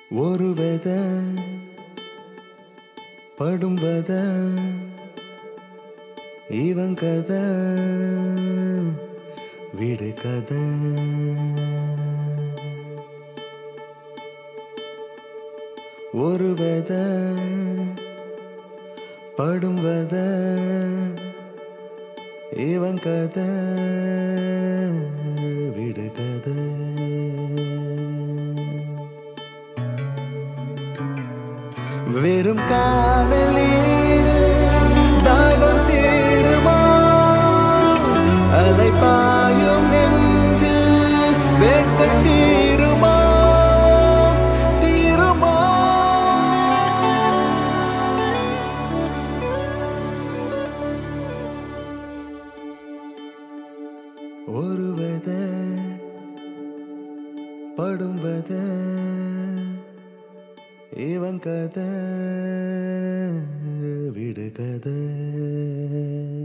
ஒரு வெத படும் வத இவன் கதை விடு கதை ஒரு வெத படும் வத இவன் கதை விடு கதை வெறும் காணல் நீரில் தாகம் தீருமா அலைப்பாயும் நெஞ்சில் வேட்கை தீருமா தீருமா ஒரு வெத படும் வெத இவன் கதை விடு கதை